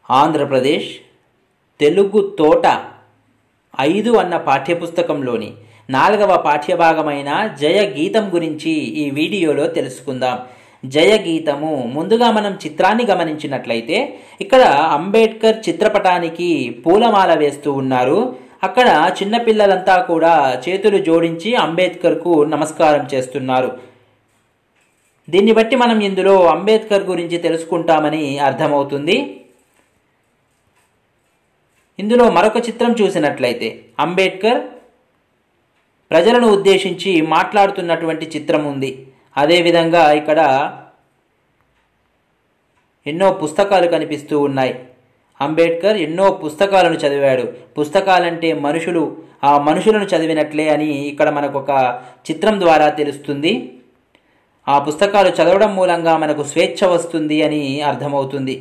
ఆంధ్రప్రదేశ్ తెలుగు తోట ఐదు అన్న పాఠ్యపుస్తకంలోని నాలుగవ పాఠ్యభాగమైన జయ గీతం గురించి ఈ వీడియోలో తెలుసుకుందాం జయ గీతము ముందుగా మనం చిత్రాన్ని గమనించినట్లయితే ఇక్కడ అంబేద్కర్ చిత్రపటానికి పూలమాల వేస్తూ ఉన్నారు అక్కడ చిన్నపిల్లలంతా కూడా చేతులు జోడించి అంబేద్కర్కు నమస్కారం చేస్తున్నారు దీన్ని బట్టి మనం ఇందులో అంబేద్కర్ గురించి తెలుసుకుంటామని అర్థమవుతుంది ఇందులో మరొక చిత్రం చూసినట్లయితే అంబేద్కర్ ప్రజలను ఉద్దేశించి మాట్లాడుతున్నటువంటి చిత్రం ఉంది అదేవిధంగా ఇక్కడ ఎన్నో పుస్తకాలు కనిపిస్తూ ఉన్నాయి అంబేద్కర్ ఎన్నో పుస్తకాలను చదివాడు పుస్తకాలంటే మనుషులు ఆ మనుషులను చదివినట్లే అని ఇక్కడ మనకు ఒక చిత్రం ద్వారా తెలుస్తుంది ఆ పుస్తకాలు చదవడం మూలంగా మనకు స్వేచ్ఛ వస్తుంది అని అర్థమవుతుంది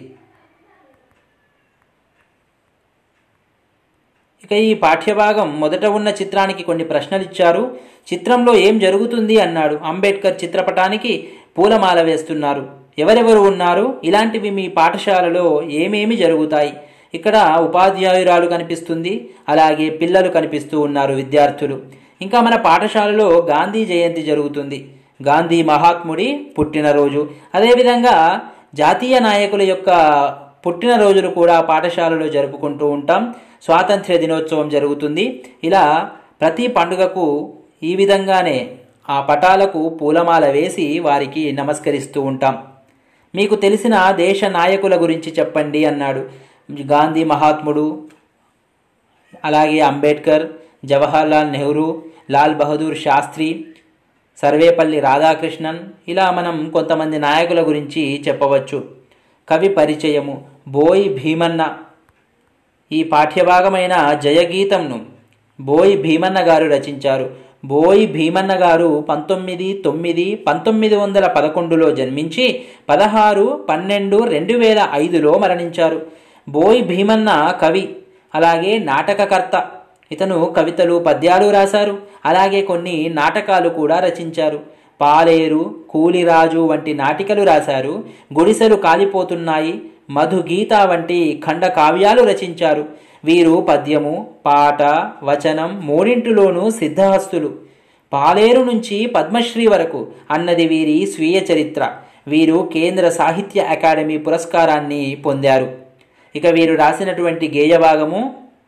ఇక ఈ పాఠ్యభాగం మొదట ఉన్న చిత్రానికి కొన్ని ప్రశ్నలు ఇచ్చారు చిత్రంలో ఏం జరుగుతుంది అన్నాడు అంబేద్కర్ చిత్రపటానికి పూలమాల వేస్తున్నారు ఎవరెవరు ఉన్నారు ఇలాంటివి మీ పాఠశాలలో ఏమేమి జరుగుతాయి ఇక్కడ ఉపాధ్యాయురాలు కనిపిస్తుంది అలాగే పిల్లలు కనిపిస్తూ ఉన్నారు విద్యార్థులు ఇంకా మన పాఠశాలలో గాంధీ జయంతి జరుగుతుంది గాంధీ మహాత్ముడి పుట్టినరోజు అదేవిధంగా జాతీయ నాయకుల యొక్క పుట్టినరోజులు కూడా పాఠశాలలో జరుపుకుంటూ ఉంటాం స్వాతంత్ర్య దినోత్సవం జరుగుతుంది ఇలా ప్రతి పండుగకు ఈ విధంగానే ఆ పటాలకు పూలమాల వేసి వారికి నమస్కరిస్తూ ఉంటాం మీకు తెలిసిన దేశ నాయకుల గురించి చెప్పండి అన్నాడు గాంధీ మహాత్ముడు అలాగే అంబేద్కర్ జవహర్లాల్ నెహ్రూ లాల్ బహదూర్ శాస్త్రి సర్వేపల్లి రాధాకృష్ణన్ ఇలా మనం కొంతమంది నాయకుల గురించి చెప్పవచ్చు కవి పరిచయము బోయి భీమన్న ఈ పాఠ్యభాగమైన జయగీతంను బోయి భీమన్న గారు రచించారు బోయి భీమన్న గారు పంతొమ్మిది తొమ్మిది పంతొమ్మిది వందల పదకొండులో జన్మించి పదహారు పన్నెండు రెండు వేల ఐదులో మరణించారు బోయి భీమన్న కవి అలాగే నాటకకర్త ఇతను కవితలు పద్యాలు రాశారు అలాగే కొన్ని నాటకాలు కూడా రచించారు పాలేరు కూలిరాజు వంటి నాటికలు రాశారు గుడిసెలు కాలిపోతున్నాయి మధుగీత వంటి ఖండ కావ్యాలు రచించారు వీరు పద్యము పాట వచనం మూడింటిలోనూ సిద్ధహస్తులు పాలేరు నుంచి పద్మశ్రీ వరకు అన్నది వీరి స్వీయ చరిత్ర వీరు కేంద్ర సాహిత్య అకాడమీ పురస్కారాన్ని పొందారు ఇక వీరు రాసినటువంటి గేయభాగము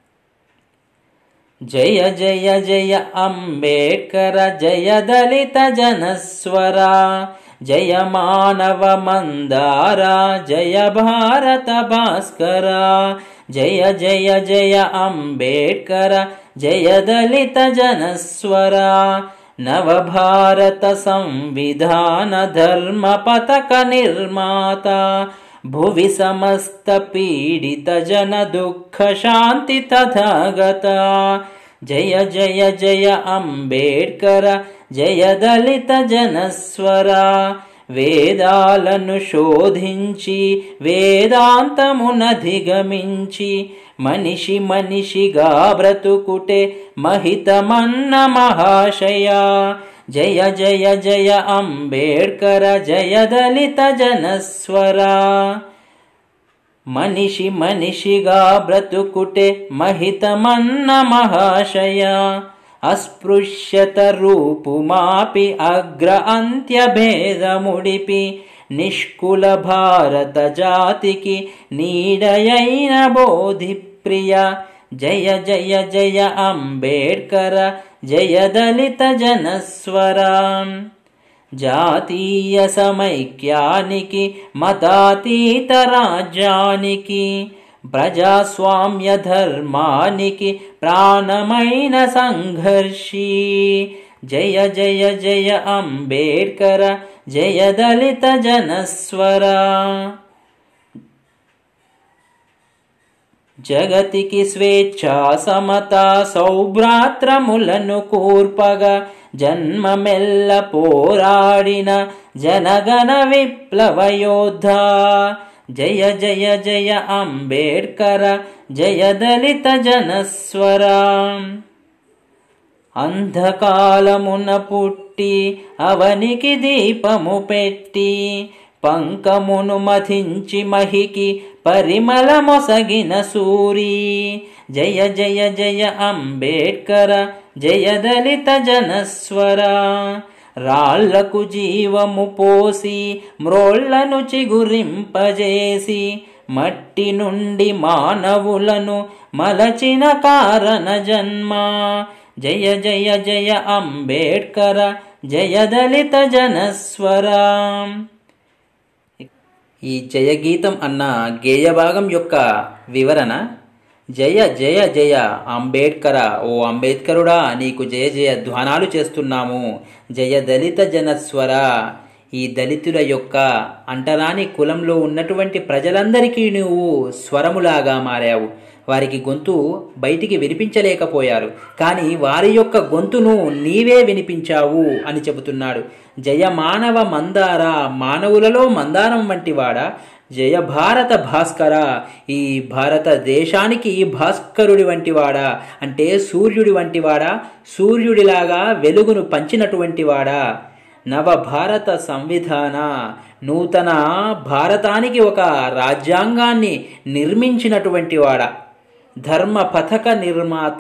జయ జయ జయ అంబేడ్కర జయ దళిత జనస్వర జయ మానవ మందార జయ భారత భాస్కర జయ జయ జయ అంబేడ్కర జయ దళిత జనస్వర నవభారత సంవిధాన ధర్మ పతక నిర్మాత భువి సమస్త పీడిత జన దుఃఖ శాంతి తథాగత జయ జయ జయ అంబేడ్కర జయ దళిత జనస్వర వేదాలను శోధించి వేదాంతమునధిగమించి మనిషి మనిషిగా బ్రతుకుటే మహితమన్న మహాశయ జయ జయ జయ అంబేడ్కర జయ దళిత జనస్వర మనిషి మనిషిగా బ్రతుకుటే మహితమన్న మహాశయ అస్పృశ్యత రూపుమాపి అగ్ర అంత్య భేదముడిపి నిష్కుల భారత జాతికి నీడయైన బోధిప్రియ జయ జయ జయ అంబేడ్కర జయ దళిత జనస్వర జాతీయ సమైక్యానికి మతాతీత రాజ్యానికి ప్రజాస్వామ్య ధర్మానికి ప్రాణమైన సంఘర్షి జయ జయ జయ అంబేడ్కర జయ దళిత జనస్వర జగతికి స్వేచ్ఛ సమత సౌభ్రాత్రములను కూర్పగా జన్మమెల్ల పోరాడిన జనగణ విప్లవ యోధ జయ జయ జయ అంబేడ్కర జయ దళిత జనస్వర అంధకాలమున పుట్టి అవనికి దీపము పెట్టి పంకమును మథించి మహికి పరిమళ మొసగిన సూరి జయ జయ జయ అంబేడ్కర జయ దళిత జనస్వర రాళ్లకు జీవము పోసి మ్రోళ్లను చిగురింపజేసి మట్టి నుండి మానవులను మలచిన కారణ జన్మ జయ జయ జయ అంబేడ్కర జయ దళిత జనస్వర ఈ జయగీతం అన్న గేయభాగం యొక్క వివరణ జయ జయ జయ అంబేడ్కర ఓ అంబేద్కరుడా నీకు జయ జయ ధ్వానాలు చేస్తున్నాము జయ దళిత జనస్వర ఈ దళితుల యొక్క అంటరాని కులంలో ఉన్నటువంటి ప్రజలందరికీ నువ్వు స్వరములాగా మారావు వారికి గొంతు బయటికి వినిపించలేకపోయారు కానీ వారి యొక్క గొంతును నీవే వినిపించావు అని చెబుతున్నాడు జయ మానవ మందార మానవులలో మందారం వంటివాడా జయ భారత భాస్కర ఈ భారతదేశానికి భాస్కరుడి వంటివాడా అంటే సూర్యుడి వంటివాడా సూర్యుడిలాగా వెలుగును పంచినటువంటి వాడా నవ భారత సంవిధాన నూతన భారతానికి ఒక రాజ్యాంగాన్ని నిర్మించినటువంటి వాడా ధర్మ పథక నిర్మాత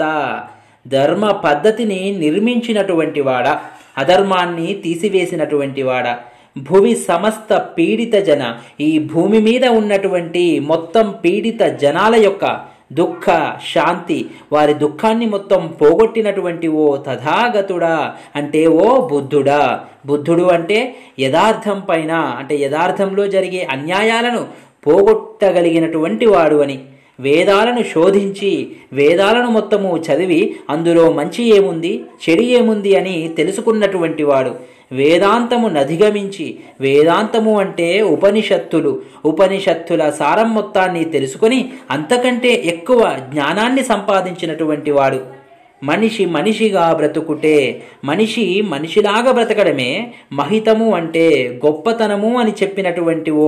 ధర్మ పద్ధతిని నిర్మించినటువంటి వాడా అధర్మాన్ని తీసివేసినటువంటి వాడా భువి సమస్త పీడిత జన ఈ భూమి మీద ఉన్నటువంటి మొత్తం పీడిత జనాల యొక్క దుఃఖ శాంతి వారి దుఃఖాన్ని మొత్తం పోగొట్టినటువంటి ఓ తథాగతుడా అంటే ఓ బుద్ధుడా బుద్ధుడు అంటే యథార్థం పైన అంటే యథార్థంలో జరిగే అన్యాయాలను పోగొట్టగలిగినటువంటి వాడు అని వేదాలను శోధించి వేదాలను మొత్తము చదివి అందులో మంచి ఏముంది చెడు ఏముంది అని తెలుసుకున్నటువంటి వాడు వేదాంతము నధిగమించి వేదాంతము అంటే ఉపనిషత్తులు ఉపనిషత్తుల సారం మొత్తాన్ని తెలుసుకొని అంతకంటే ఎక్కువ జ్ఞానాన్ని సంపాదించినటువంటి వాడు మనిషి మనిషిగా బ్రతుకుటే మనిషి మనిషిలాగా బ్రతకడమే మహితము అంటే గొప్పతనము అని చెప్పినటువంటి ఓ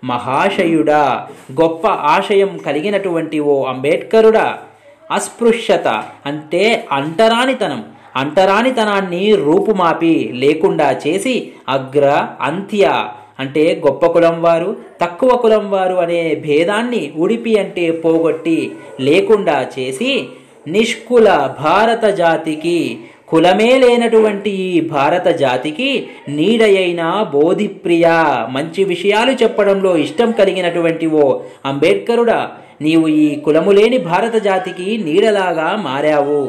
మహాశయుడా గొప్ప ఆశయం కలిగినటువంటి ఓ అంబేడ్కరుడా అస్పృశ్యత అంటే అంటరానితనం అంటరానితనాన్ని రూపుమాపి లేకుండా చేసి అగ్ర అంత్య అంటే గొప్ప కులం వారు తక్కువ కులం వారు అనే భేదాన్ని ఉడిపి అంటే పోగొట్టి లేకుండా చేసి నిష్కుల భారత జాతికి కులమే లేనటువంటి ఈ భారత జాతికి నీడయైన బోధిప్రియ మంచి విషయాలు చెప్పడంలో ఇష్టం కలిగినటువంటి ఓ అంబేడ్కరుడా నీవు ఈ కులము లేని భారత జాతికి నీడలాగా మారావు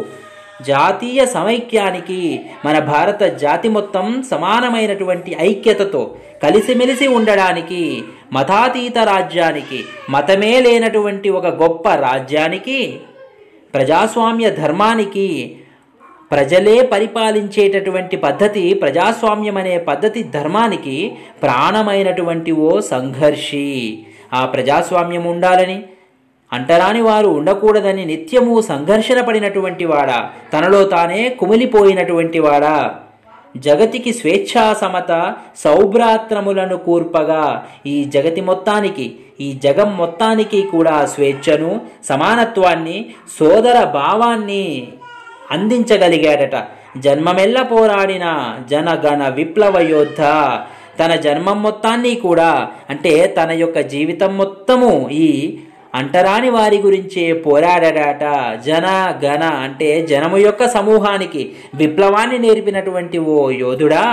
జాతీయ సమైక్యానికి మన భారత జాతి మొత్తం సమానమైనటువంటి ఐక్యతతో కలిసిమెలిసి ఉండడానికి మతాతీత రాజ్యానికి మతమే లేనటువంటి ఒక గొప్ప రాజ్యానికి ప్రజాస్వామ్య ధర్మానికి ప్రజలే పరిపాలించేటటువంటి పద్ధతి ప్రజాస్వామ్యం అనే పద్ధతి ధర్మానికి ప్రాణమైనటువంటి ఓ సంఘర్షి ఆ ప్రజాస్వామ్యం ఉండాలని అంటరాని వారు ఉండకూడదని నిత్యము సంఘర్షణ పడినటువంటి వాడా తనలో తానే కుమిలిపోయినటువంటి వాడా జగతికి స్వేచ్ఛా సమత సౌభ్రాత్రములను కూర్పగా ఈ జగతి మొత్తానికి ఈ జగం మొత్తానికి కూడా స్వేచ్ఛను సమానత్వాన్ని సోదర భావాన్ని అందించగలిగాడట జన్మమెల్ల పోరాడిన జనగణ విప్లవ యోద్ధ తన జన్మం మొత్తాన్ని కూడా అంటే తన యొక్క జీవితం మొత్తము ఈ అంటరాని వారి గురించే పోరాడాడట జన గణ అంటే జనము యొక్క సమూహానికి విప్లవాన్ని నేర్పినటువంటి ఓ యోధుడా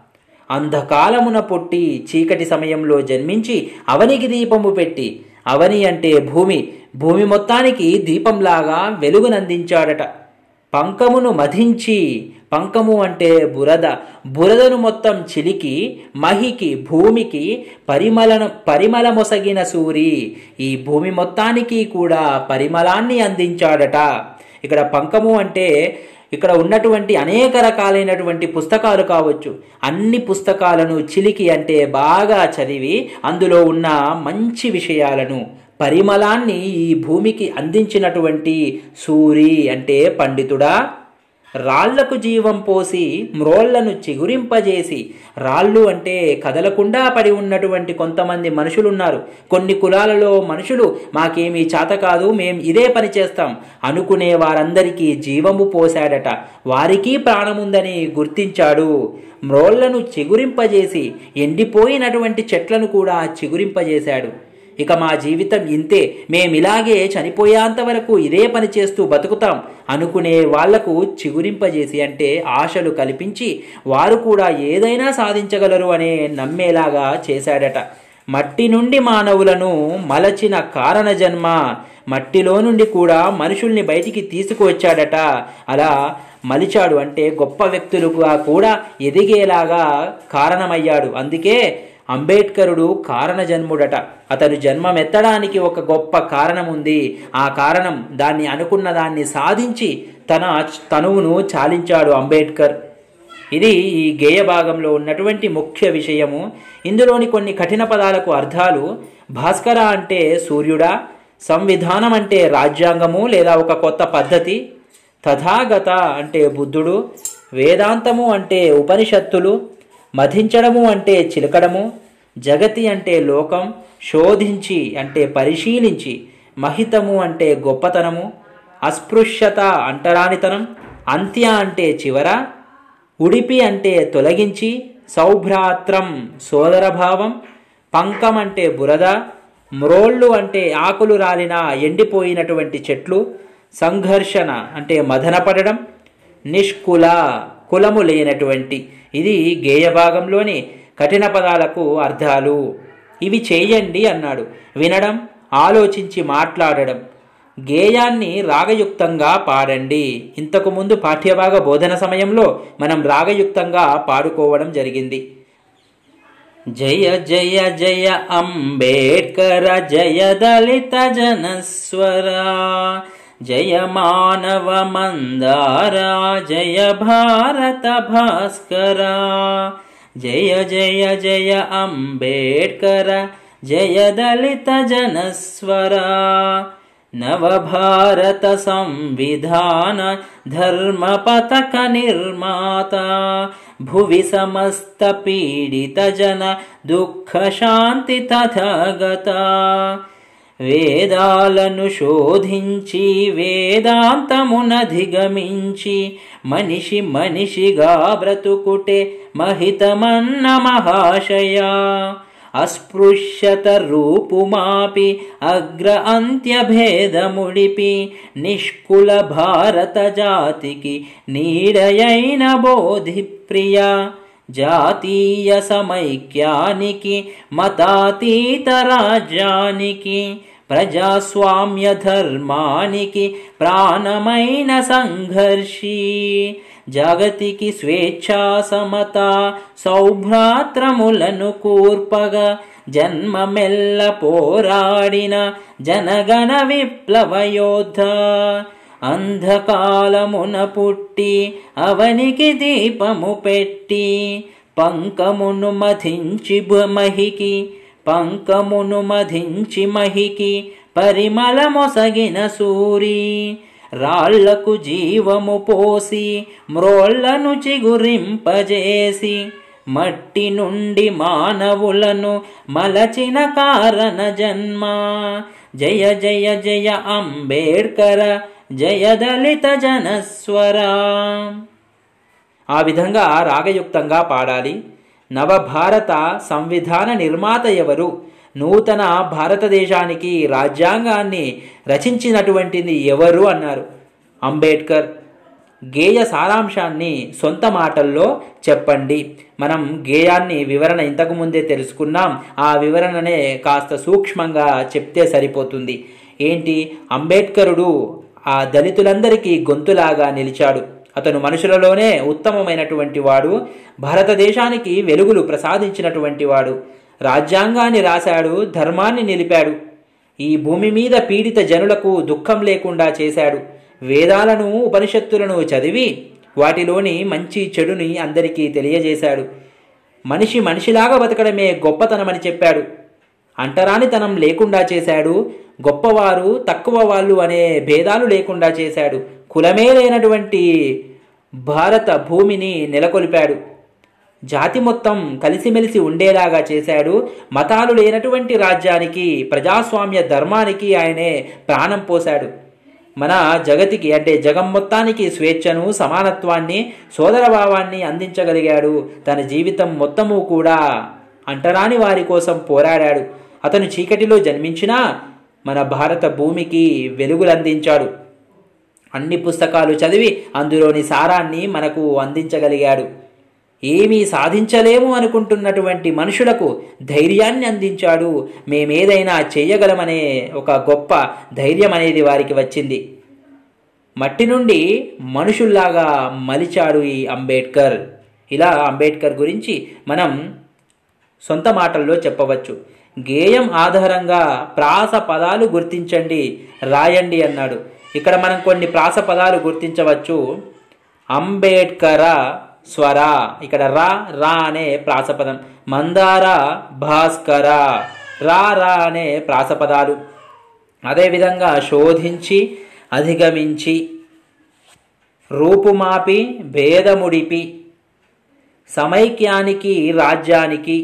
అంధకాలమున పుట్టి చీకటి సమయంలో జన్మించి అవనికి దీపము పెట్టి అవని అంటే భూమి భూమి మొత్తానికి దీపంలాగా వెలుగునందించాడట పంకమును మధించి పంకము అంటే బురద బురదను మొత్తం చిలికి మహికి భూమికి పరిమళను పరిమళ మొసగిన సూరి ఈ భూమి మొత్తానికి కూడా పరిమళాన్ని అందించాడట ఇక్కడ పంకము అంటే ఇక్కడ ఉన్నటువంటి అనేక రకాలైనటువంటి పుస్తకాలు కావచ్చు అన్ని పుస్తకాలను చిలికి అంటే బాగా చదివి అందులో ఉన్న మంచి విషయాలను పరిమళాన్ని ఈ భూమికి అందించినటువంటి సూరి అంటే పండితుడా రాళ్లకు జీవం పోసి మ్రోళ్లను చిగురింపజేసి రాళ్ళు అంటే కదలకుండా పడి ఉన్నటువంటి కొంతమంది మనుషులున్నారు కొన్ని కులాలలో మనుషులు మాకేమీ చేత కాదు మేం ఇదే పని చేస్తాం అనుకునే వారందరికీ జీవము పోశాడట వారికి ప్రాణముందని గుర్తించాడు మ్రోళ్లను చిగురింపజేసి ఎండిపోయినటువంటి చెట్లను కూడా చిగురింపజేశాడు ఇక మా జీవితం ఇంతే మేమిలాగే చనిపోయేంత వరకు ఇదే పని చేస్తూ బతుకుతాం అనుకునే వాళ్లకు చిగురింపజేసి అంటే ఆశలు కల్పించి వారు కూడా ఏదైనా సాధించగలరు అనే నమ్మేలాగా చేశాడట మట్టి నుండి మానవులను మలచిన కారణ జన్మ మట్టిలో నుండి కూడా మనుషుల్ని బయటికి తీసుకువచ్చాడట అలా మలిచాడు అంటే గొప్ప వ్యక్తులుగా కూడా ఎదిగేలాగా కారణమయ్యాడు అందుకే అంబేద్కరుడు కారణ జన్ముడట అతడు జన్మమెత్తడానికి ఒక గొప్ప కారణం ఉంది ఆ కారణం దాన్ని అనుకున్న దాన్ని సాధించి తన తనువును చాలించాడు అంబేద్కర్ ఇది ఈ గేయ భాగంలో ఉన్నటువంటి ముఖ్య విషయము ఇందులోని కొన్ని కఠిన పదాలకు అర్థాలు భాస్కర అంటే సూర్యుడా సంవిధానం అంటే రాజ్యాంగము లేదా ఒక కొత్త పద్ధతి తథాగత అంటే బుద్ధుడు వేదాంతము అంటే ఉపనిషత్తులు మధించడము అంటే చిలకడము జగతి అంటే లోకం శోధించి అంటే పరిశీలించి మహితము అంటే గొప్పతనము అస్పృశ్యత అంటరానితనం అంత్య అంటే చివర ఉడిపి అంటే తొలగించి సౌభ్రాత్రం సోదరభావం పంకం అంటే బురద మ్రోళ్ళు అంటే ఆకులు రాలిన ఎండిపోయినటువంటి చెట్లు సంఘర్షణ అంటే మదనపడడం నిష్కుల కులము లేనటువంటి ఇది గేయ భాగంలోని కఠిన పదాలకు అర్థాలు ఇవి చేయండి అన్నాడు వినడం ఆలోచించి మాట్లాడడం గేయాన్ని రాగయుక్తంగా పాడండి ఇంతకు ముందు పాఠ్యభాగ బోధన సమయంలో మనం రాగయుక్తంగా పాడుకోవడం జరిగింది జయ జయ జయ అంబేడ్కర జయ దళిత జనస్వర జయ మానవ మందార జయ భారత భాస్కర జయ జయ జయ అంబేడ్కర జయ దళిత జనస్వర నవభారత సంవిధాన ధర్మ పతక నిర్మాత భువి సమస్త పీడిత జన దుఃఖ శాంతి తథగత వేదాలను శోధించి వేదాంతమునధిగమించి మనిషి మనిషిగా బ్రతుకుటే మహితమన్న మహాశయ అస్పృశ్యత రూపుమాపి అగ్ర అంత్యభేదముడిపి నిష్కుల భారత జాతికి నీడయైన బోధిప్రియ జాతీయ సమైక్యానికి మతాతీత రాజ్యానికి ప్రజాస్వామ్య ధర్మానికి ప్రాణమైన సంఘర్షి జగతికి స్వేచ్ఛా సమత సౌభ్రాత్రములను కూర్పగా జన్మమెల్ల పోరాడిన జనగణ విప్లవ యోధ అంధకాలమున పుట్టి అవనికి దీపము పెట్టి పంకమును మధించి మహికి పంకమును మధించి మహికి పరిమళమొసగిన సూరి రాళ్లకు జీవము పోసి మ్రోళ్లను చిగురింపజేసి మట్టి నుండి మానవులను మలచిన కారణ జన్మ జయ జయ జయ అంబేడ్కర జయ దళిత జనస్వర ఆ విధంగా రాగయుక్తంగా పాడాలి నవభారత సంవిధాన నిర్మాత ఎవరు నూతన భారతదేశానికి రాజ్యాంగాన్ని రచించినటువంటిది ఎవరు అన్నారు అంబేద్కర్ గేయ సారాంశాన్ని సొంత మాటల్లో చెప్పండి మనం గేయాన్ని వివరణ ఇంతకు ముందే తెలుసుకున్నాం ఆ వివరణనే కాస్త సూక్ష్మంగా చెప్తే సరిపోతుంది ఏంటి అంబేద్కరుడు ఆ దళితులందరికీ గొంతులాగా నిలిచాడు అతను మనుషులలోనే ఉత్తమమైనటువంటి వాడు భారతదేశానికి వెలుగులు ప్రసాదించినటువంటి వాడు రాజ్యాంగాన్ని రాశాడు ధర్మాన్ని నిలిపాడు ఈ భూమి మీద పీడిత జనులకు దుఃఖం లేకుండా చేశాడు వేదాలను ఉపనిషత్తులను చదివి వాటిలోని మంచి చెడుని అందరికీ తెలియజేశాడు మనిషి మనిషిలాగా బతకడమే గొప్పతనమని చెప్పాడు అంటరానితనం లేకుండా చేశాడు గొప్పవారు తక్కువ వాళ్ళు అనే భేదాలు లేకుండా చేశాడు కులమే లేనటువంటి భారత భూమిని నెలకొల్పాడు జాతి మొత్తం కలిసిమెలిసి ఉండేలాగా చేశాడు మతాలు లేనటువంటి రాజ్యానికి ప్రజాస్వామ్య ధర్మానికి ఆయనే ప్రాణం పోశాడు మన జగతికి అంటే జగం మొత్తానికి స్వేచ్ఛను సమానత్వాన్ని సోదరభావాన్ని అందించగలిగాడు తన జీవితం మొత్తము కూడా అంటరాని వారి కోసం పోరాడాడు అతను చీకటిలో జన్మించినా మన భారత భూమికి వెలుగులందించాడు అన్ని పుస్తకాలు చదివి అందులోని సారాన్ని మనకు అందించగలిగాడు ఏమీ సాధించలేము అనుకుంటున్నటువంటి మనుషులకు ధైర్యాన్ని అందించాడు మేమేదైనా చేయగలమనే ఒక గొప్ప ధైర్యం అనేది వారికి వచ్చింది మట్టి నుండి మనుషుల్లాగా మలిచాడు ఈ అంబేద్కర్ ఇలా అంబేద్కర్ గురించి మనం సొంత మాటల్లో చెప్పవచ్చు గేయం ఆధారంగా ప్రాస పదాలు గుర్తించండి రాయండి అన్నాడు ఇక్కడ మనం కొన్ని ప్రాస పదాలు గుర్తించవచ్చు అంబేడ్కర స్వర ఇక్కడ రా రా అనే ప్రాసపదం మందార భాస్కర రా రా అనే ప్రాసపదాలు అదేవిధంగా శోధించి అధిగమించి రూపుమాపి భేదముడిపి సమైక్యానికి రాజ్యానికి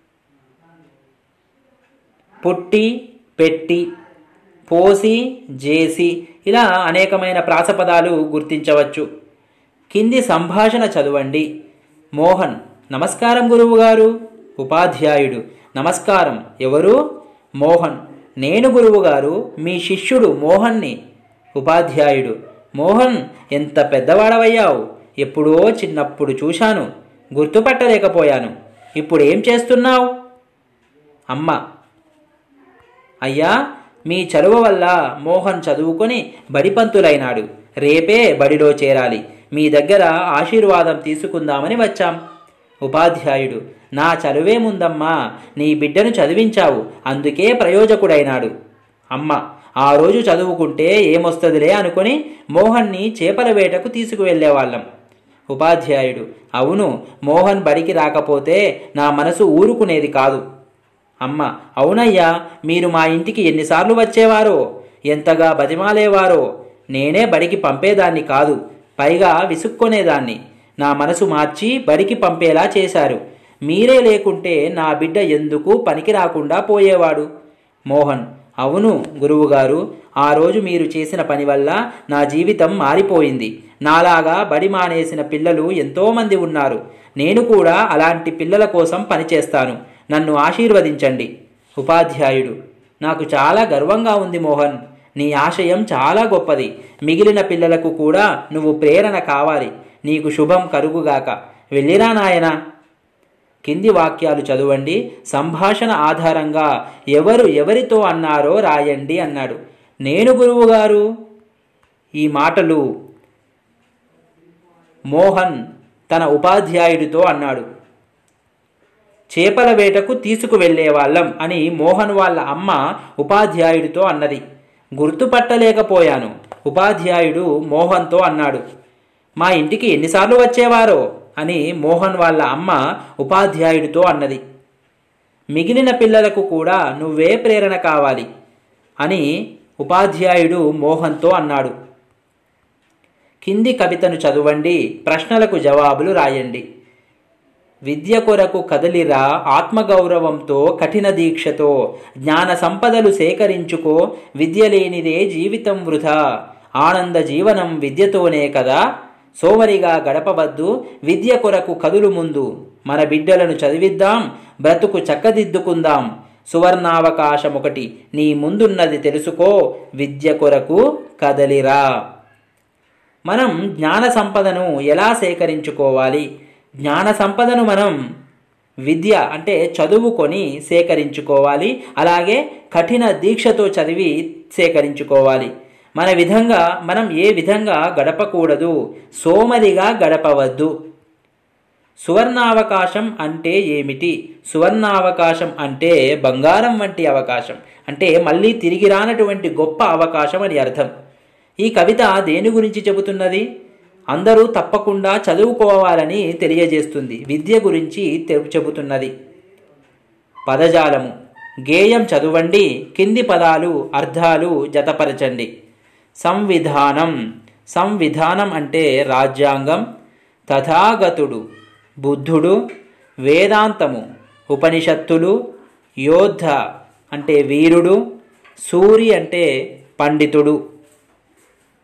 పుట్టి పెట్టి పోసి జేసి ఇలా అనేకమైన ప్రాసపదాలు గుర్తించవచ్చు కింది సంభాషణ చదవండి మోహన్ నమస్కారం గురువుగారు ఉపాధ్యాయుడు నమస్కారం ఎవరు మోహన్ నేను గురువుగారు మీ శిష్యుడు మోహన్ని ఉపాధ్యాయుడు మోహన్ ఎంత పెద్దవాడవయ్యావు ఎప్పుడో చిన్నప్పుడు చూశాను గుర్తుపట్టలేకపోయాను ఇప్పుడు ఏం చేస్తున్నావు అమ్మ అయ్యా మీ చలువ వల్ల మోహన్ చదువుకొని బడిపంతులైనాడు రేపే బడిలో చేరాలి మీ దగ్గర ఆశీర్వాదం తీసుకుందామని వచ్చాం ఉపాధ్యాయుడు నా చలువేముందమ్మా నీ బిడ్డను చదివించావు అందుకే ప్రయోజకుడైనాడు అమ్మ ఆ రోజు చదువుకుంటే ఏమొస్తుందిలే అనుకొని మోహన్ని చేపల వేటకు తీసుకువెళ్ళేవాళ్ళం ఉపాధ్యాయుడు అవును మోహన్ బడికి రాకపోతే నా మనసు ఊరుకునేది కాదు అమ్మ అవునయ్యా మీరు మా ఇంటికి ఎన్నిసార్లు వచ్చేవారో ఎంతగా బతిమాలేవారో నేనే బడికి పంపేదాన్ని కాదు పైగా విసుక్కునేదాన్ని నా మనసు మార్చి బడికి పంపేలా చేశారు మీరే లేకుంటే నా బిడ్డ ఎందుకు పనికి రాకుండా పోయేవాడు మోహన్ అవును గురువుగారు ఆ రోజు మీరు చేసిన పని వల్ల నా జీవితం మారిపోయింది నాలాగా బడి మానేసిన పిల్లలు ఎంతోమంది ఉన్నారు నేను కూడా అలాంటి పిల్లల కోసం పనిచేస్తాను నన్ను ఆశీర్వదించండి ఉపాధ్యాయుడు నాకు చాలా గర్వంగా ఉంది మోహన్ నీ ఆశయం చాలా గొప్పది మిగిలిన పిల్లలకు కూడా నువ్వు ప్రేరణ కావాలి నీకు శుభం కలుగుగాక వెళ్ళిరా నాయనా కింది వాక్యాలు చదవండి సంభాషణ ఆధారంగా ఎవరు ఎవరితో అన్నారో రాయండి అన్నాడు నేను గురువుగారు ఈ మాటలు మోహన్ తన ఉపాధ్యాయుడితో అన్నాడు చేపల వేటకు తీసుకువెళ్ళే వాళ్ళం అని మోహన్ వాళ్ళ అమ్మ ఉపాధ్యాయుడితో అన్నది గుర్తుపట్టలేకపోయాను ఉపాధ్యాయుడు మోహన్తో అన్నాడు మా ఇంటికి ఎన్నిసార్లు వచ్చేవారో అని మోహన్ వాళ్ళ అమ్మ ఉపాధ్యాయుడితో అన్నది మిగిలిన పిల్లలకు కూడా నువ్వే ప్రేరణ కావాలి అని ఉపాధ్యాయుడు మోహన్తో అన్నాడు కింది కవితను చదవండి ప్రశ్నలకు జవాబులు రాయండి విద్య కొరకు కదలిరా ఆత్మగౌరవంతో కఠిన దీక్షతో జ్ఞాన సంపదలు సేకరించుకో విద్య లేనిదే జీవితం వృధా ఆనంద జీవనం విద్యతోనే కదా సోమరిగా గడపవద్దు విద్య కొరకు కదులు ముందు మన బిడ్డలను చదివిద్దాం బ్రతుకు చక్కదిద్దుకుందాం సువర్ణావకాశం ఒకటి నీ ముందున్నది తెలుసుకో విద్య కొరకు కదలిరా మనం జ్ఞాన సంపదను ఎలా సేకరించుకోవాలి జ్ఞాన సంపదను మనం విద్య అంటే చదువుకొని సేకరించుకోవాలి అలాగే కఠిన దీక్షతో చదివి సేకరించుకోవాలి మన విధంగా మనం ఏ విధంగా గడపకూడదు సోమరిగా గడపవద్దు సువర్ణావకాశం అంటే ఏమిటి సువర్ణావకాశం అంటే బంగారం వంటి అవకాశం అంటే మళ్ళీ తిరిగి రానటువంటి గొప్ప అవకాశం అని అర్థం ఈ కవిత దేని గురించి చెబుతున్నది అందరూ తప్పకుండా చదువుకోవాలని తెలియజేస్తుంది విద్య గురించి తె- చెబుతున్నది పదజాలము గేయం చదవండి కింది పదాలు అర్థాలు జతపరచండి సంవిధానం సంవిధానం అంటే రాజ్యాంగం తథాగతుడు బుద్ధుడు వేదాంతము ఉపనిషత్తులు యోద్ధ అంటే వీరుడు సూరి అంటే పండితుడు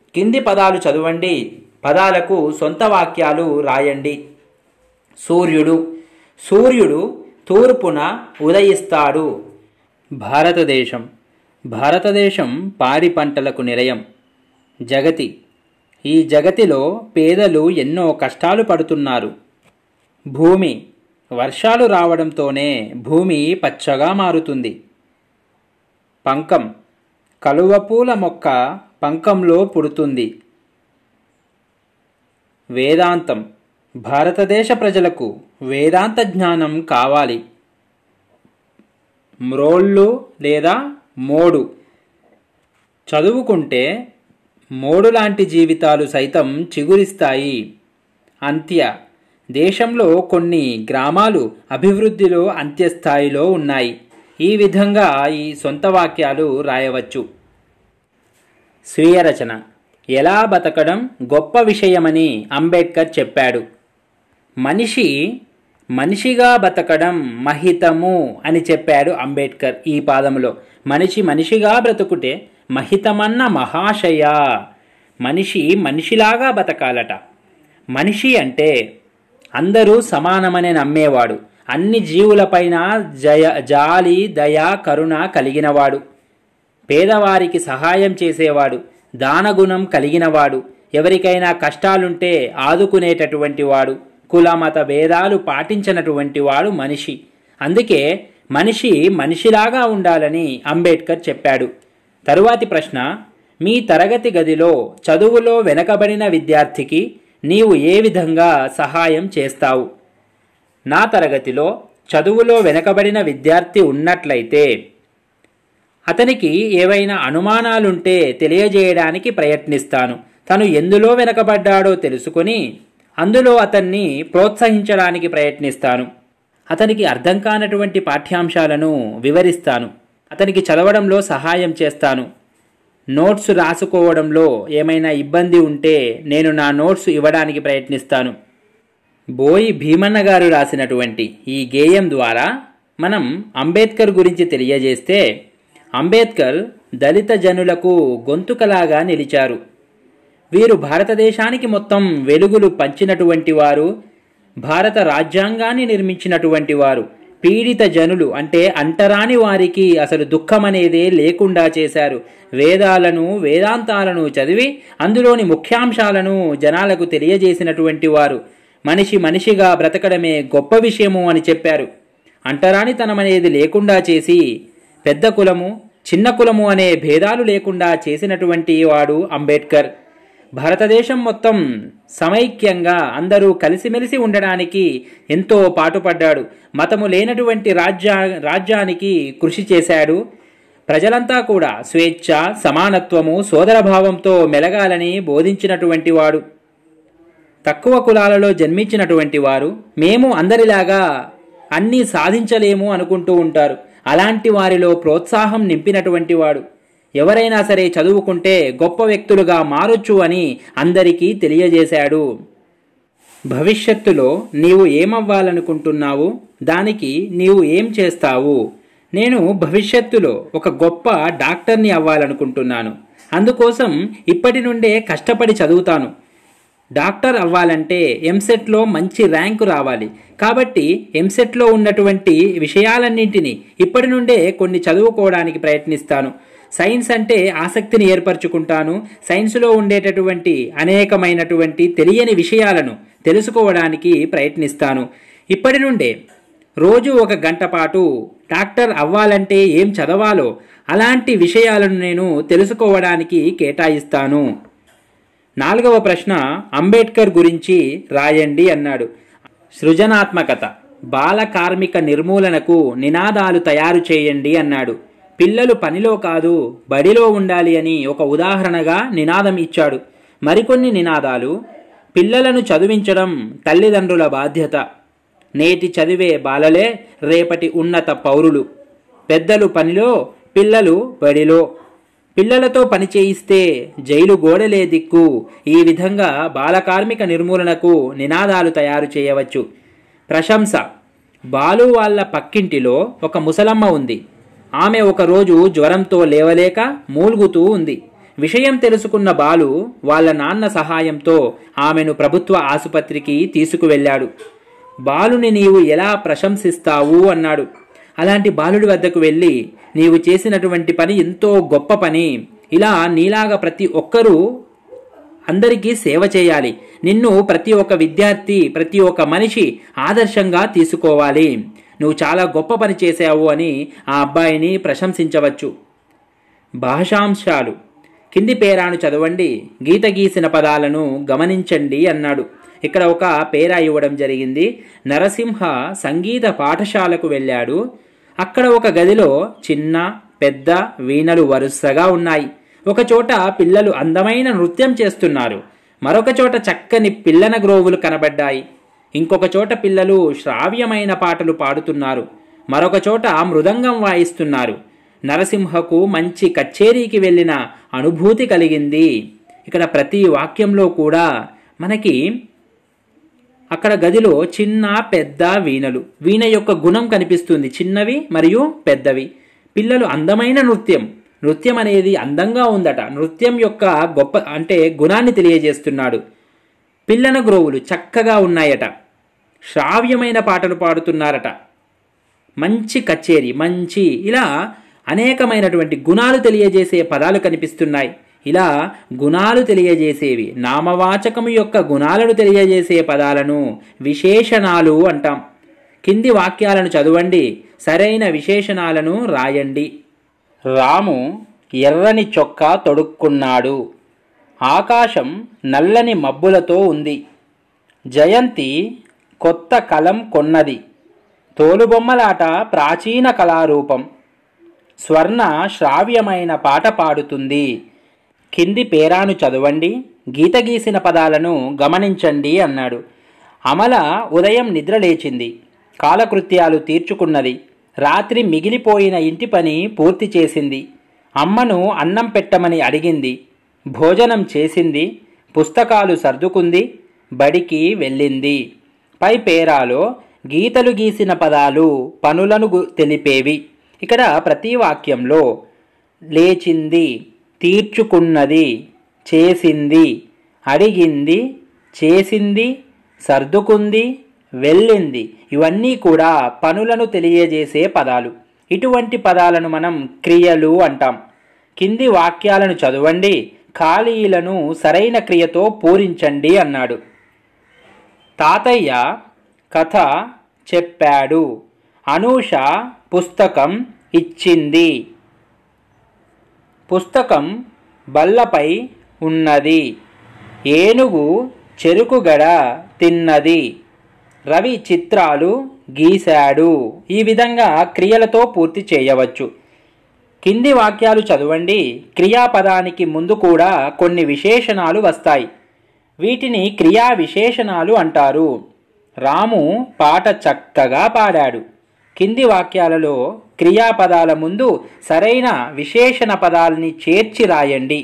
కింది పదాలు చదవండి పదాలకు సొంత వాక్యాలు రాయండి సూర్యుడు సూర్యుడు తూర్పున ఉదయిస్తాడు భారతదేశం భారతదేశం పాడి పంటలకు నిలయం జగతి ఈ జగతిలో పేదలు ఎన్నో కష్టాలు పడుతున్నారు భూమి వర్షాలు రావడంతోనే భూమి పచ్చగా మారుతుంది పంకం కలువ పూల మొక్క పంకంలో పుడుతుంది వేదాంతం భారతదేశ ప్రజలకు వేదాంత జ్ఞానం కావాలి మ్రోళ్ళు లేదా మోడు చదువుకుంటే మోడు లాంటి జీవితాలు సైతం చిగురిస్తాయి అంత్య దేశంలో కొన్ని గ్రామాలు అభివృద్ధిలో అంత్యస్థాయిలో ఉన్నాయి ఈ విధంగా ఈ సొంత వాక్యాలు రాయవచ్చు స్వీయ రచన ఎలా బతకడం గొప్ప విషయమని అంబేద్కర్ చెప్పాడు మనిషి మనిషిగా బతకడం మహితము అని చెప్పాడు అంబేద్కర్ ఈ పాదములో మనిషి మనిషిగా బ్రతుకుటే మహితమన్న మహాశయ మనిషి మనిషిలాగా బతకాలట మనిషి అంటే అందరూ సమానమని నమ్మేవాడు అన్ని జీవులపైన జయ జాలి దయ కరుణ కలిగినవాడు పేదవారికి సహాయం చేసేవాడు దానగుణం కలిగినవాడు ఎవరికైనా కష్టాలుంటే ఆదుకునేటటువంటి వాడు కులమత భేదాలు పాటించినటువంటి వాడు మనిషి అందుకే మనిషి మనిషిలాగా ఉండాలని అంబేద్కర్ చెప్పాడు తరువాతి ప్రశ్న మీ తరగతి గదిలో చదువులో వెనకబడిన విద్యార్థికి నీవు ఏ విధంగా సహాయం చేస్తావు నా తరగతిలో చదువులో వెనకబడిన విద్యార్థి ఉన్నట్లయితే అతనికి ఏవైనా అనుమానాలుంటే తెలియజేయడానికి ప్రయత్నిస్తాను తను ఎందులో వెనకబడ్డాడో తెలుసుకొని అందులో అతన్ని ప్రోత్సహించడానికి ప్రయత్నిస్తాను అతనికి అర్థం కానటువంటి పాఠ్యాంశాలను వివరిస్తాను అతనికి చదవడంలో సహాయం చేస్తాను నోట్స్ రాసుకోవడంలో ఏమైనా ఇబ్బంది ఉంటే నేను నా నోట్స్ ఇవ్వడానికి ప్రయత్నిస్తాను బోయి భీమన్న గారు రాసినటువంటి ఈ గేయం ద్వారా మనం అంబేద్కర్ గురించి తెలియజేస్తే అంబేద్కర్ దళిత జనులకు గొంతుకలాగా నిలిచారు వీరు భారతదేశానికి మొత్తం వెలుగులు పంచినటువంటి వారు భారత రాజ్యాంగాన్ని నిర్మించినటువంటి వారు పీడిత జనులు అంటే అంటరాని వారికి అసలు దుఃఖం అనేదే లేకుండా చేశారు వేదాలను వేదాంతాలను చదివి అందులోని ముఖ్యాంశాలను జనాలకు తెలియజేసినటువంటి వారు మనిషి మనిషిగా బ్రతకడమే గొప్ప విషయము అని చెప్పారు అంటరానితనం అనేది లేకుండా చేసి పెద్ద కులము చిన్న కులము అనే భేదాలు లేకుండా చేసినటువంటి వాడు అంబేద్కర్ భారతదేశం మొత్తం సమైక్యంగా అందరూ కలిసిమెలిసి ఉండడానికి ఎంతో పాటుపడ్డాడు మతము లేనటువంటి రాజ్యా రాజ్యానికి కృషి చేశాడు ప్రజలంతా కూడా స్వేచ్ఛ సమానత్వము సోదరభావంతో మెలగాలని బోధించినటువంటి వాడు తక్కువ కులాలలో జన్మించినటువంటి వారు మేము అందరిలాగా అన్నీ సాధించలేము అనుకుంటూ ఉంటారు అలాంటి వారిలో ప్రోత్సాహం నింపినటువంటి వాడు ఎవరైనా సరే చదువుకుంటే గొప్ప వ్యక్తులుగా మారొచ్చు అని అందరికీ తెలియజేశాడు భవిష్యత్తులో నీవు ఏమవ్వాలనుకుంటున్నావు దానికి నీవు ఏం చేస్తావు నేను భవిష్యత్తులో ఒక గొప్ప డాక్టర్ని అవ్వాలనుకుంటున్నాను అందుకోసం ఇప్పటి నుండే కష్టపడి చదువుతాను డాక్టర్ అవ్వాలంటే ఎంసెట్లో మంచి ర్యాంకు రావాలి కాబట్టి ఎంసెట్లో ఉన్నటువంటి విషయాలన్నింటినీ ఇప్పటి నుండే కొన్ని చదువుకోవడానికి ప్రయత్నిస్తాను సైన్స్ అంటే ఆసక్తిని ఏర్పరచుకుంటాను సైన్స్లో ఉండేటటువంటి అనేకమైనటువంటి తెలియని విషయాలను తెలుసుకోవడానికి ప్రయత్నిస్తాను ఇప్పటి నుండే రోజు ఒక గంట పాటు డాక్టర్ అవ్వాలంటే ఏం చదవాలో అలాంటి విషయాలను నేను తెలుసుకోవడానికి కేటాయిస్తాను నాలుగవ ప్రశ్న అంబేద్కర్ గురించి రాయండి అన్నాడు సృజనాత్మకత బాల కార్మిక నిర్మూలనకు నినాదాలు తయారు చేయండి అన్నాడు పిల్లలు పనిలో కాదు బడిలో ఉండాలి అని ఒక ఉదాహరణగా నినాదం ఇచ్చాడు మరికొన్ని నినాదాలు పిల్లలను చదివించడం తల్లిదండ్రుల బాధ్యత నేటి చదివే బాలలే రేపటి ఉన్నత పౌరులు పెద్దలు పనిలో పిల్లలు బడిలో పిల్లలతో పని చేయిస్తే జైలు గోడలే దిక్కు ఈ విధంగా బాలకార్మిక నిర్మూలనకు నినాదాలు తయారు చేయవచ్చు ప్రశంస బాలు వాళ్ళ పక్కింటిలో ఒక ముసలమ్మ ఉంది ఆమె ఒకరోజు జ్వరంతో లేవలేక మూలుగుతూ ఉంది విషయం తెలుసుకున్న బాలు వాళ్ళ నాన్న సహాయంతో ఆమెను ప్రభుత్వ ఆసుపత్రికి తీసుకువెళ్ళాడు బాలుని నీవు ఎలా ప్రశంసిస్తావు అన్నాడు అలాంటి బాలుడి వద్దకు వెళ్ళి నీవు చేసినటువంటి పని ఎంతో గొప్ప పని ఇలా నీలాగా ప్రతి ఒక్కరూ అందరికీ సేవ చేయాలి నిన్ను ప్రతి ఒక్క విద్యార్థి ప్రతి ఒక్క మనిషి ఆదర్శంగా తీసుకోవాలి నువ్వు చాలా గొప్ప పని చేశావు అని ఆ అబ్బాయిని ప్రశంసించవచ్చు భాషాంశాలు కింది పేరాను చదవండి గీత గీసిన పదాలను గమనించండి అన్నాడు ఇక్కడ ఒక పేరా ఇవ్వడం జరిగింది నరసింహ సంగీత పాఠశాలకు వెళ్ళాడు అక్కడ ఒక గదిలో చిన్న పెద్ద వీణలు వరుసగా ఉన్నాయి ఒక చోట పిల్లలు అందమైన నృత్యం చేస్తున్నారు మరొక చోట చక్కని పిల్లన గ్రోవులు కనబడ్డాయి ఇంకొక చోట పిల్లలు శ్రావ్యమైన పాటలు పాడుతున్నారు మరొక చోట మృదంగం వాయిస్తున్నారు నరసింహకు మంచి కచేరీకి వెళ్ళిన అనుభూతి కలిగింది ఇక్కడ ప్రతి వాక్యంలో కూడా మనకి అక్కడ గదిలో చిన్న పెద్ద వీణలు వీణ యొక్క గుణం కనిపిస్తుంది చిన్నవి మరియు పెద్దవి పిల్లలు అందమైన నృత్యం నృత్యం అనేది అందంగా ఉందట నృత్యం యొక్క గొప్ప అంటే గుణాన్ని తెలియజేస్తున్నాడు పిల్లన గ్రోవులు చక్కగా ఉన్నాయట శ్రావ్యమైన పాటలు పాడుతున్నారట మంచి కచేరీ మంచి ఇలా అనేకమైనటువంటి గుణాలు తెలియజేసే పదాలు కనిపిస్తున్నాయి ఇలా గుణాలు తెలియజేసేవి నామవాచకము యొక్క గుణాలను తెలియజేసే పదాలను విశేషణాలు అంటాం కింది వాక్యాలను చదవండి సరైన విశేషణాలను రాయండి రాము ఎర్రని చొక్కా తొడుక్కున్నాడు ఆకాశం నల్లని మబ్బులతో ఉంది జయంతి కొత్త కలం కొన్నది తోలుబొమ్మలాట ప్రాచీన కళారూపం స్వర్ణ శ్రావ్యమైన పాట పాడుతుంది కింది పేరాను చదవండి గీత గీసిన పదాలను గమనించండి అన్నాడు అమల ఉదయం నిద్ర లేచింది కాలకృత్యాలు తీర్చుకున్నది రాత్రి మిగిలిపోయిన ఇంటి పని పూర్తి చేసింది అమ్మను అన్నం పెట్టమని అడిగింది భోజనం చేసింది పుస్తకాలు సర్దుకుంది బడికి వెళ్ళింది పై పేరాలో గీతలు గీసిన పదాలు పనులను గు- తెలిపేవి ఇక్కడ ప్రతి వాక్యంలో లేచింది తీర్చుకున్నది చేసింది అడిగింది చేసింది సర్దుకుంది వెళ్ళింది ఇవన్నీ కూడా పనులను తెలియజేసే పదాలు ఇటువంటి పదాలను మనం క్రియలు అంటాం కింది వాక్యాలను చదవండి ఖాళీలను సరైన క్రియతో పూరించండి అన్నాడు తాతయ్య కథ చెప్పాడు అనూష పుస్తకం ఇచ్చింది పుస్తకం బల్లపై ఉన్నది ఏనుగు చెరుకుగడ తిన్నది రవి చిత్రాలు గీశాడు ఈ విధంగా క్రియలతో పూర్తి చేయవచ్చు కింది వాక్యాలు చదవండి క్రియాపదానికి ముందు కూడా కొన్ని విశేషణాలు వస్తాయి వీటిని క్రియా విశేషణాలు అంటారు రాము పాట చక్కగా పాడాడు కింది వాక్యాలలో క్రియాపదాల ముందు సరైన విశేషణ పదాల్ని చేర్చి రాయండి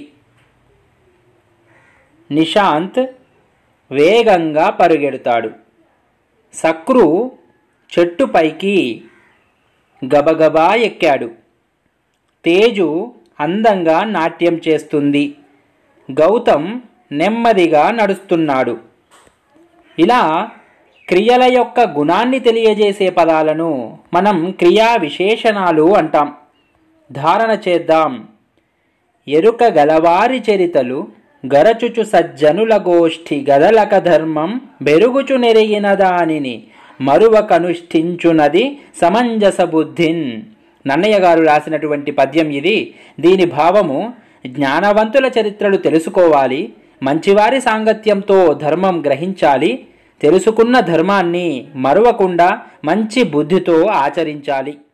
నిశాంత్ వేగంగా పరుగెడతాడు సక్రు చెట్టుపైకి గబగబా ఎక్కాడు తేజు అందంగా నాట్యం చేస్తుంది గౌతమ్ నెమ్మదిగా నడుస్తున్నాడు ఇలా క్రియల యొక్క గుణాన్ని తెలియజేసే పదాలను మనం క్రియా విశేషణాలు అంటాం ధారణ చేద్దాం ఎరుక గలవారి చరితలు గరచుచు సజ్జనుల గోష్ఠి గదలక ధర్మం బెరుగుచు నెరిగిన దానిని మరువ కనుష్ఠించునది సమంజస బుద్ధిన్ నన్నయ్య గారు రాసినటువంటి పద్యం ఇది దీని భావము జ్ఞానవంతుల చరిత్రలు తెలుసుకోవాలి మంచివారి సాంగత్యంతో ధర్మం గ్రహించాలి తెలుసుకున్న ధర్మాన్ని మరువకుండా మంచి బుద్ధితో ఆచరించాలి